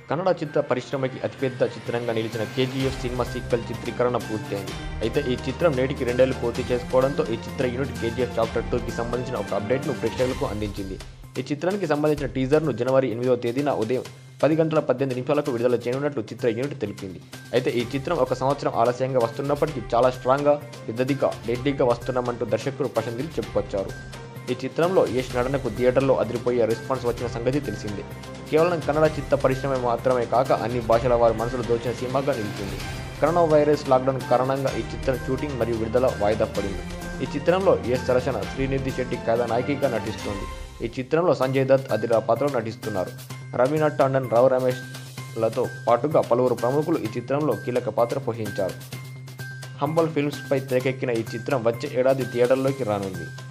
కన్నడ చిత్ర పరిశ్రమకి అతిపెద్ద చిత్రంగా నిలిచిన కేజీఎఫ్ సినిమా సీక్వెల్ చిత్రీకరణ పూర్తయింది అయితే ఈ చిత్రం నేటికి రెండేళ్లు పూర్తి చేసుకోవడంతో ఈ చిత్ర యూనిట్ కేజీఎఫ్ చాప్టర్ టూకి సంబంధించిన ఒక అప్డేట్ను ప్రేక్షకులకు అందించింది ఈ చిత్రానికి సంబంధించిన టీజర్ను జనవరి ఎనిమిదవ తేదీన ఉదయం పది గంటల పద్దెనిమిది నిమిషాలకు విడుదల చేయనున్నట్లు చిత్ర యూనిట్ తెలిపింది అయితే ఈ చిత్రం ఒక సంవత్సరం ఆలస్యంగా వస్తున్నప్పటికీ చాలా స్ట్రాంగ్గా పెద్దదిగా డెడ్డీగా వస్తున్నామంటూ దర్శకుడు ప్రశాంత్ చెప్పుకొచ్చారు ఈ చిత్రంలో యశ్ నటనకు థియేటర్లో అదిరిపోయే రెస్పాన్స్ వచ్చిన సంగతి తెలిసిందే కేవలం కన్నడ చిత్ర పరిశ్రమ మాత్రమే కాక అన్ని భాషల వారి మనసులు దోచిన సినిమాగా నిలిచింది కరోనా వైరస్ లాక్డౌన్ కారణంగా ఈ చిత్రం షూటింగ్ మరియు విడుదల వాయిదా పడింది ఈ చిత్రంలో ఎస్ సరసన శ్రీనిధి శెట్టి కథానాయకిగా నటిస్తుంది ఈ చిత్రంలో సంజయ్ దత్ అదిరా పాత్రలో నటిస్తున్నారు రవీనా టాండన్ రావు రమేష్ లతో పాటుగా పలువురు ప్రముఖులు ఈ చిత్రంలో కీలక పాత్ర పోషించారు హంబల్ ఫిల్మ్స్పై తెరకెక్కిన ఈ చిత్రం వచ్చే ఏడాది థియేటర్లోకి రానుంది